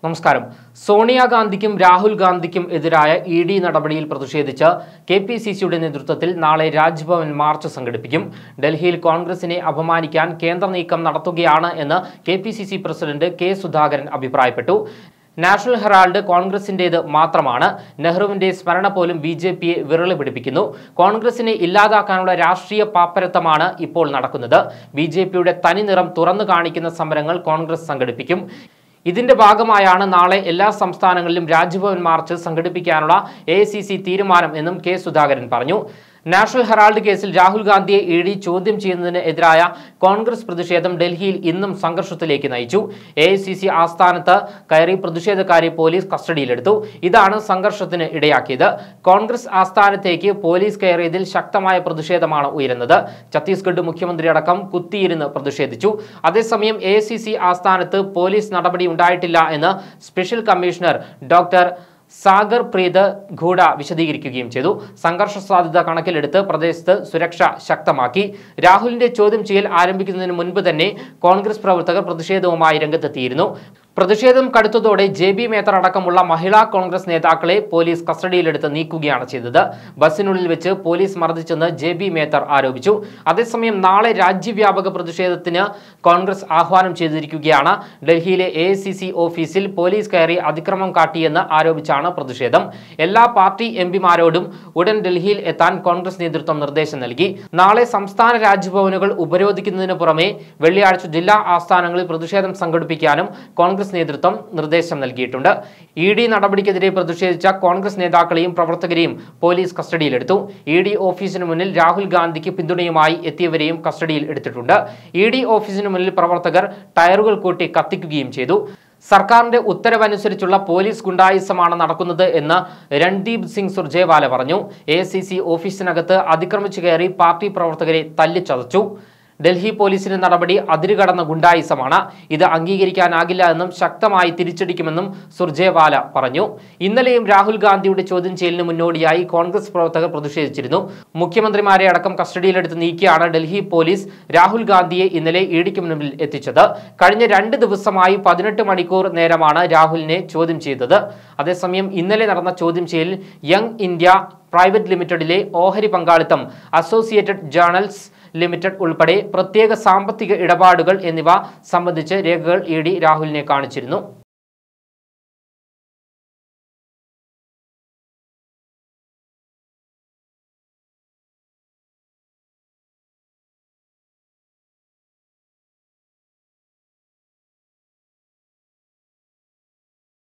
നമസ്കാരം സോണിയാഗാന്ധിക്കും രാഹുൽ ഗാന്ധിക്കും എതിരായ E D നടപടിയിൽ പ്രതിഷേധിച്ച് കെ പി സി സിയുടെ നേതൃത്വത്തിൽ നാളെ രാജ്ഭവൻ മാർച്ച് സംഘടിപ്പിക്കും ഡൽഹിയിൽ കോൺഗ്രസിനെ അപമാനിക്കാൻ കേന്ദ്ര നീക്കം നടത്തുകയാണ് എന്ന് K P C C president K Sudhakaran അഭിപ്രായപ്പെട്ടു നാഷണൽ ഹെറാൾഡ് കോൺഗ്രസിന്റേത് മാത്രമാണ് നെഹ്റുവിന്റെ സ്മരണ പോലും ബി ജെ പിയെ വിരളി പിടിപ്പിക്കുന്നു കോൺഗ്രസിനെ ഇല്ലാതാക്കാനുള്ള രാഷ്ട്രീയ പാപ്പരത്തമാണ് ഇപ്പോൾ നടക്കുന്നത് ബി ജെ പിയുടെ തനിനിറം തുറന്നു കാണിക്കുന്ന സമരങ്ങൾ കോൺഗ്രസ് സംഘടിപ്പിക്കും ഇതിന്റെ ഭാഗമായാണ് നാളെ എല്ലാ സംസ്ഥാനങ്ങളിലും രാജ്ഭവൻ മാർച്ച് സംഘടിപ്പിക്കാനുള്ള എ തീരുമാനം എന്നും കെ സുധാകരൻ പറഞ്ഞു നാഷണൽ ഹെറാൾഡ് കേസിൽ രാഹുൽ ഗാന്ധിയെ ഇ ഡി ചോദ്യം ചെയ്യുന്നതിന് എതിരായ കോൺഗ്രസ് പ്രതിഷേധം ഡൽഹിയിൽ ഇന്നും സംഘർഷത്തിലേക്ക് നയിച്ചു എ ആസ്ഥാനത്ത് കയറി പ്രതിഷേധക്കാരെ പോലീസ് കസ്റ്റഡിയിലെടുത്തു ഇതാണ് സംഘർഷത്തിന് ഇടയാക്കിയത് കോൺഗ്രസ് ആസ്ഥാനത്തേക്ക് പോലീസ് കയറിയതിൽ ശക്തമായ പ്രതിഷേധമാണ് ഉയരുന്നത് ഛത്തീസ്ഗഡ് മുഖ്യമന്ത്രി അടക്കം കുത്തിയിരുന്ന് പ്രതിഷേധിച്ചു അതേസമയം എ ആസ്ഥാനത്ത് പോലീസ് നടപടി ഉണ്ടായിട്ടില്ല എന്ന് special commissioner doctor Sagar Preet Hooda വിശദീകരിക്കുകയും ചെയ്തു സംഘർഷ സാധ്യത കണക്കിലെടുത്ത് പ്രദേശത്ത് സുരക്ഷ ശക്തമാക്കി രാഹുലിന്റെ ചോദ്യം ചെയ്യൽ ആരംഭിക്കുന്നതിന് മുൻപ് തന്നെ കോൺഗ്രസ് പ്രവർത്തകർ പ്രതിഷേധവുമായി രംഗത്തെത്തിയിരുന്നു പ്രതിഷേധം കടുത്തതോടെ ജെ ബി മേത്തർ അടക്കമുള്ള മഹിളാ കോൺഗ്രസ് നേതാക്കളെ പോലീസ് കസ്റ്റഡിയിലെടുത്ത് നീക്കുകയാണ് ചെയ്തത് ബസ്സിനുള്ളിൽ വെച്ച് പോലീസ് മർദ്ദിച്ചെന്ന് ജെ ബി മേത്തർ ആരോപിച്ചു അതേസമയം നാളെ രാജ്യവ്യാപക പ്രതിഷേധത്തിന് കോൺഗ്രസ് ആഹ്വാനം ചെയ്തിരിക്കുകയാണ് ഡൽഹിയിലെ എ ഓഫീസിൽ പോലീസ് കയറി അതിക്രമം കാട്ടിയെന്ന് ആരോപിച്ചാണ് പ്രതിഷേധം എല്ലാ പാർട്ടി എം പിമാരോടും ഉടൻ ഡൽഹിയിൽ എത്താൻ കോൺഗ്രസ് നേതൃത്വം നിർദ്ദേശം നൽകി നാളെ സംസ്ഥാന രാജ്ഭവനുകൾ ഉപരോധിക്കുന്നതിന് പുറമെ വെള്ളിയാഴ്ച ജില്ലാ ആസ്ഥാനങ്ങളിൽ പ്രതിഷേധം സംഘടിപ്പിക്കാനും കോൺഗ്രസ് നേതൃത്വം നിർദ്ദേശം നൽകിയിട്ടുണ്ട് ഇ ഡി നടപടിക്കെതിരെ പ്രതിഷേധിച്ച കോൺഗ്രസ് നേതാക്കളെയും പ്രവർത്തകരെയും പോലീസ് കസ്റ്റഡിയിലെടുത്തു ഇ ഡി ഓഫീസിന് മുന്നിൽ രാഹുൽ ഗാന്ധിക്ക് പിന്തുണയുമായി എത്തിയവരെയും കസ്റ്റഡിയിൽ എടുത്തിട്ടുണ്ട് ഇ ഡി ഓഫീസിന് മുന്നിൽ പ്രവർത്തകർ ടയറുകൾ കൂട്ടി കത്തിക്കുകയും ചെയ്തു സർക്കാരിന്റെ ഉത്തരവനുസരിച്ചുള്ള പോലീസ് ഗുണ്ടായിസമാണ് നടക്കുന്നത് എന്ന് രൺദീപ് സിംഗ് സുർജേവാല പറഞ്ഞു എ ഓഫീസിനകത്ത് അതിക്രമിച്ചു കയറി പാർട്ടി പ്രവർത്തകരെ തല്ലിച്ചതച്ചു ഡൽഹി പോലീസിന്റെ നടപടി അതിരുകടന്ന ഗുണ്ടായിസമാണ് ഇത് അംഗീകരിക്കാനാകില്ല എന്നും ശക്തമായി തിരിച്ചടിക്കുമെന്നും സുർജേവാല പറഞ്ഞു ഇന്നലെയും രാഹുൽ ഗാന്ധിയുടെ ചോദ്യം ചെയ്യലിന് മുന്നോടിയായി കോൺഗ്രസ് പ്രവർത്തകർ പ്രതിഷേധിച്ചിരുന്നു മുഖ്യമന്ത്രിമാരെ അടക്കം കസ്റ്റഡിയിലെടുത്ത് നീക്കിയാണ് ഡൽഹി പോലീസ് രാഹുൽ ഗാന്ധിയെ ഇന്നലെ ഇഡിക്ക് മുന്നിൽ എത്തിച്ചത് കഴിഞ്ഞ രണ്ട് ദിവസമായി പതിനെട്ട് മണിക്കൂർ നേരമാണ് രാഹുലിനെ ചോദ്യം ചെയ്തത് അതേസമയം ഇന്നലെ നടന്ന ചോദ്യം ചെയ്യലിൽ യങ് ഇന്ത്യ പ്രൈവറ്റ് ലിമിറ്റഡിലെ ഓഹരി പങ്കാളിത്തം അസോസിയേറ്റഡ് ജേർണൽസ് ലിമിറ്റഡ് ഉൾപ്പെടെ പ്രത്യേക സാമ്പത്തിക ഇടപാടുകൾ എന്നിവ സംബന്ധിച്ച് രേഖകൾ ഇ ഡി രാഹുലിനെ കാണിച്ചിരുന്നു